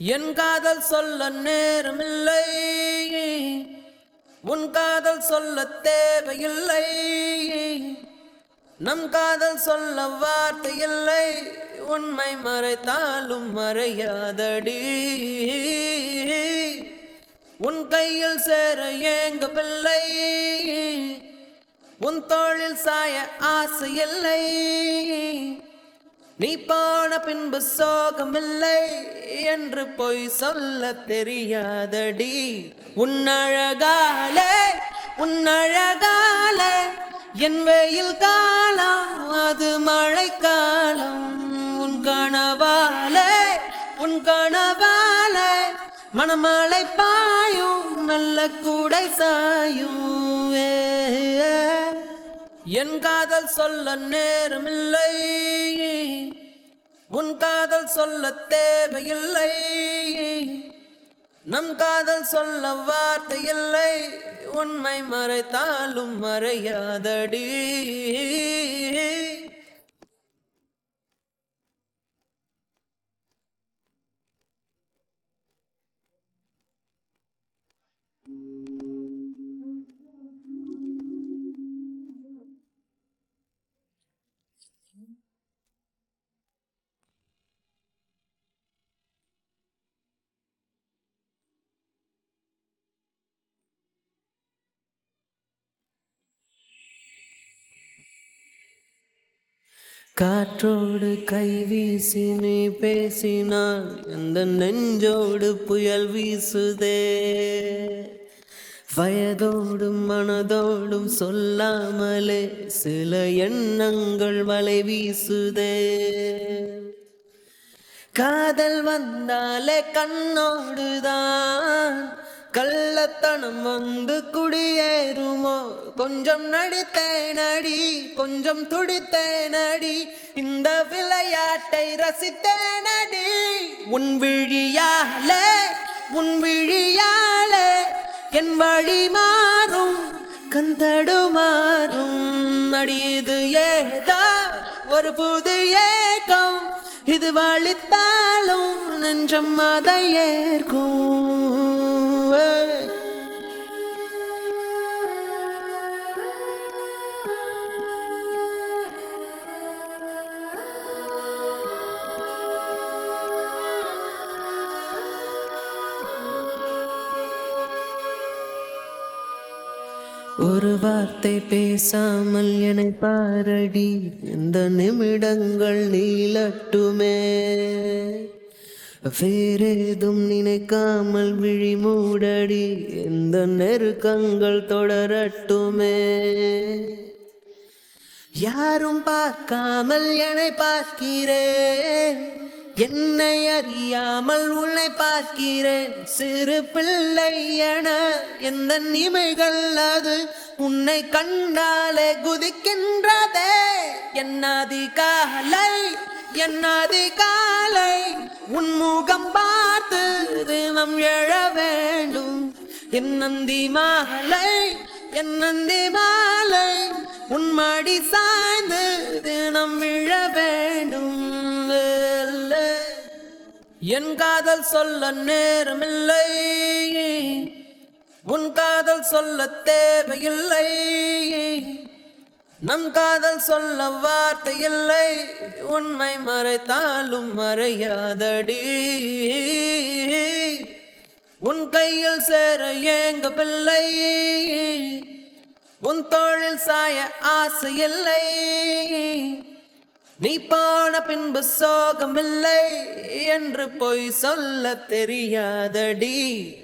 என் காதல் சொல்ல நேரமில்லை உன் காதல் சொல்ல தேவையில்லை நம் காதல் சொல்ல வார்த்தை இல்லை உண்மை மறைத்தாலும் மறையாதடி உன் கையில் சேர ஏங்க பிள்ளை உன் தோளில் சாய ஆசை இல்லை நீ போன பின்பு சோகமில்லை என்று பொய் சொல்ல தெரியாதடி உன்னழகாலே உன்னழகாலே என் வெயில் காலம் அது மழைக்காலம் உன் கனவாலே உன் கனவாலே மணமலை பாயும் நல்ல கூடை சாயும் ஏ, ஏ. என் காதல் சொல்ல நேரமில்லை உன் காதல் சொல்ல தேவையில்லை நம் காதல் சொல்ல வார்த்தை இல்லை உண்மை மறைத்தாலும் மறையாதடி காற்றோடு கை வீசி நீ பேசினால் அந்த நெஞ்சோடு புயல் வீசுதே வயதோடும் மனதோடும் சொல்லாமலே சில எண்ணங்கள் வலை வீசுதே காதல் வந்தாலே கண்ணோடுதான் கள்ளத்தனம் வந்து குடியேறுமோ கொஞ்சம் நடித்தேனடி கொஞ்சம் துடித்தேனடி இந்த விளையாட்டை ரசித்தேனடி உன் விழியாலே உன் விழியாலே என் வழி மாறும் கந்தடுமாறும் அடி இது ஏதா ஒரு புது ஏக்கம் இது வழித்தாலும் நெஞ்சம் அதை ஏற்கும் ஒரு வார்த்தை பேசாமல் என்னை பாரடி இந்த நிமிடங்கள் நீளட்டுமே வேறேதும் நினைக்காமல் விழி மூடடி இந்த நெருக்கங்கள் தொடரட்டுமே யாரும் பார்க்காமல் என்னை பார்க்கிறேன் என்னை அறியாமல் உன்னை பார்க்கிறேன் சிறு பிள்ளை என எந்த நிமைகள் அது உன்னை கண்டாலே குதிக்கின்றதே என்னதி காலை என்னதி காலை உன் முகம் பார்த்து தினம் எழ வேண்டும் என் நந்தி மாலை என் நந்தி மாலை உன் மடி சாய்ந்து தினம் விழ வேண்டும் வெல்ல. என் காதல் சொல்ல நேரமில்லை உன் காதல் சொல்ல தேவையில்லை நம் காதல் சொல்ல வார்த்தை இல்லை உண்மை மறைத்தாலும் மறையாதடி உன் கையில் சேர ஏங்க பிள்ளை உன் தோளில் சாய ஆசை இல்லை நீ போன பின்பு சோகமில்லை என்று பொய் சொல்ல தெரியாதடி